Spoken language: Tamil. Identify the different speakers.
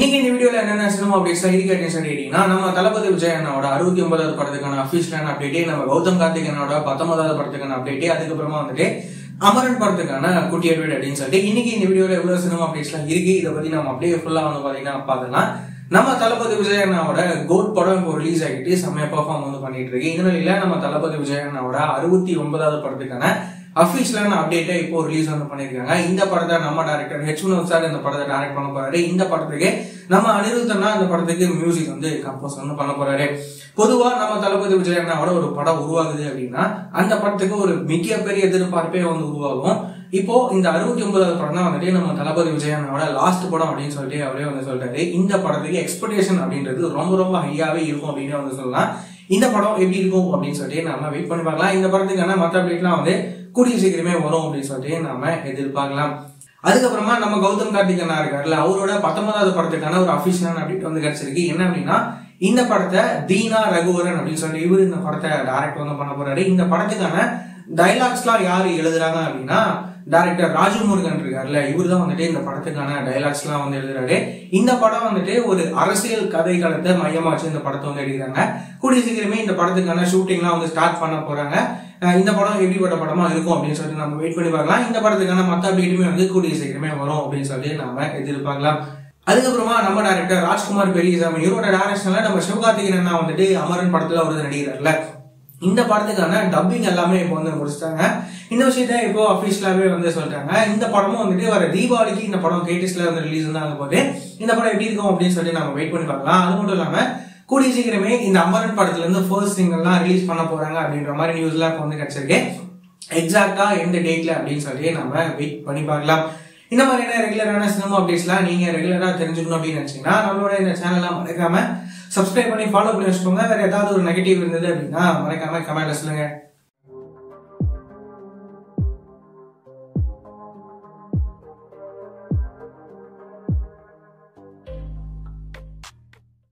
Speaker 1: நீங்க இந்த வீடியோல என்னென்ன சினிமா அப்டேட்ஸ் இருக்கு அப்படின்னு சொல்லிட்டீங்கன்னா நம்ம தளபதி விஜய் அண்ணாவோட அறுபத்தி ஒன்பதாவது படத்துக்கான அபிஷியலான அப்டேட்டே நம்ம கௌதம் கார்த்திக் அண்ணாவோட பத்தொன்பதாவது படத்துக்கான அப்டேட்டே அதுக்கப்புறமா வந்துட்டு அமரன் படத்துக்கான குட்டி அப்டேட் அப்படின்னு சொல்லிட்டு இன்னைக்கு இந்த வீடியோல எவ்வளவு சினிமா அப்டேட்ஸ்லாம் இருக்கு இதை பத்தி நம்ம அப்படியே ஃபுல்லா வந்து பாத்தீங்கன்னா பார்க்கலாம் நம்ம தளபதி விஜய் அண்ணாவோட கோட் படம் இப்போ ரிலீஸ் ஆகிட்டு செம்மையா பெர்ஃபார்ம் வந்து பண்ணிட்டு இருக்கு இந்த நிலையில நம்ம தளபதி விஜய் அண்ணாவோட அறுபத்தி ஒன்பதாவது படத்துக்கான அஃபிஷியலான அப்டேட்டை இப்போ ரிலீஸ் வந்து பண்ணிருக்காங்க இந்த படத்தை நம்ம டேரக்டர் ஹெச் வினோத் சார் இந்த படத்தை டைரக்ட் பண்ண போறாரு இந்த படத்துக்கு நம்ம அனிருத்தனா இந்த படத்துக்கு மியூசிக் வந்து கம்போஸ் வந்து பண்ண போறாரு பொதுவா நம்ம தளபதி விஜய் அண்ணாவோட ஒரு படம் உருவாகுது அப்படின்னா அந்த படத்துக்கு ஒரு மிகப்பெரிய எதிர்பார்ப்பே வந்து உருவாகும் இப்போ இந்த அறுபத்தி ஒன்பதாவது படம் தான் வந்துட்டு நம்ம தளபதி விஜய் அண்ணாவோட லாஸ்ட் படம் அப்படின்னு சொல்லிட்டு அவரே வந்து சொல்றாரு இந்த படத்துக்கு எக்ஸ்பெக்டேஷன் அப்படின்றது ரொம்ப ரொம்ப ஹையாவே இருக்கும் அப்படின்னு வந்து சொல்லலாம் இந்த படம் எப்படி இருக்கும் அப்படின்னு சொல்லிட்டு நம்ம வெயிட் பண்ணி பார்க்கலாம் இந்த படத்துக்கான மற்ற அப்டேட்லாம் வந்து கூடிய சீக்கிரமே வரும் அப்படின்னு சொல்லிட்டு நாம எதிர்பார்க்கலாம் அதுக்கப்புறமா நம்ம கௌதம் கார்த்திக் அண்ணா இருக்காருல்ல அவரோட பத்தொன்பதாவது படத்துக்கான ஒரு அபிஷியலான அப்டேட் வந்து கிடைச்சிருக்கு என்ன அப்படின்னா இந்த படத்தை தீனா ரகுவரன் அப்படின்னு சொல்லி இவர் இந்த படத்தை டைரக்ட் வந்து பண்ண போறாரு இந்த படத்துக்கான டைலாக்ஸ்லாம் யாரு எழுதுறாங்க அப்படின்னா டைரக்டர் ராஜு முருகன் இருக்காருல்ல இவர் தான் வந்துட்டு இந்த படத்துக்கான டைலாக்ஸ்லாம் வந்து எழுதுறாரு இந்த படம் வந்துட்டு ஒரு அரசியல் கதை காலத்தை மையமா வச்சு இந்த படத்தை வந்து எடுக்கிறாங்க கூடிய சீக்கிரமே இந்த படத்துக்கான ஷூட்டிங்லாம் வந்து ஸ்டார்ட் பண்ண போறாங்க அஹ் இந்த படம் எப்படிப்பட்ட படமா இருக்கும் அப்படின்னு சொல்லிட்டு நம்ம வெயிட் பண்ணி பார்க்கலாம் இந்த படத்துக்கான மற்ற அப்டேட்டுமே வந்து கூடிய சீக்கிரமே வரும் அப்படின்னு சொல்லி நாம எதிர்பார்க்கலாம் அதுக்கப்புறமா நம்ம டேரக்டர் ராஜ்குமார் பெரியசாமி இவரோட டேரக்ஷன்ல நம்ம சிவகார்த்திகேயன் அண்ணா வந்துட்டு அமரன் படத்துல ஒரு நடிகர்ல இந்த படத்துக்கான டப்பிங் எல்லாமே இப்போ வந்து முடிச்சிட்டாங்க இந்த விஷயத்த இப்போ அபிஷியலாவே வந்து சொல்றாங்க இந்த படமும் வந்துட்டு வர தீபாவளிக்கு இந்த படம் கேட்டிஸ்ல வந்து ரிலீஸ் தான் ஆக போகுது இந்த படம் எப்படி இருக்கும் அப்படின்னு சொல்லி நம்ம வெயிட் பண்ணி பார்க்கலாம் அது மட்டும் இல்லாம கூடிய சீக்கிரமே இந்த அமரன் படத்துல இருந்து ஃபர்ஸ்ட் சிங்கர்லாம் ரிலீஸ் பண்ண போறாங்க அப்படின்ற மாதிரி நியூஸ்லாம் இப்போ வந்து கிடைச்சிருக்கு எக்ஸாக்டா எந்த டேட்ல அப்படின்னு சொல்லி நம்ம வெயிட் பண்ணி பார்க்கலாம் இந்த மாதிரியான ரெகுலரான சினிமா அப்டேட்ஸ்லாம் நீங்க ரெகுலரா தெரிஞ்சுக்கணும் அப்படின்னு நினைச்சீங்கன்னா நம்மளோட இந்த சேனல்லாம் மறக்காம சப்ஸ்கிரைப் பண்ணி ஃபாலோ பண்ணி வச்சுக்கோங்க வேற ஏதாவது ஒரு நெகட்டிவ் இருந்தது அப்படின்னா மறக்காம கமெண்ட்ல சொல்லுங்க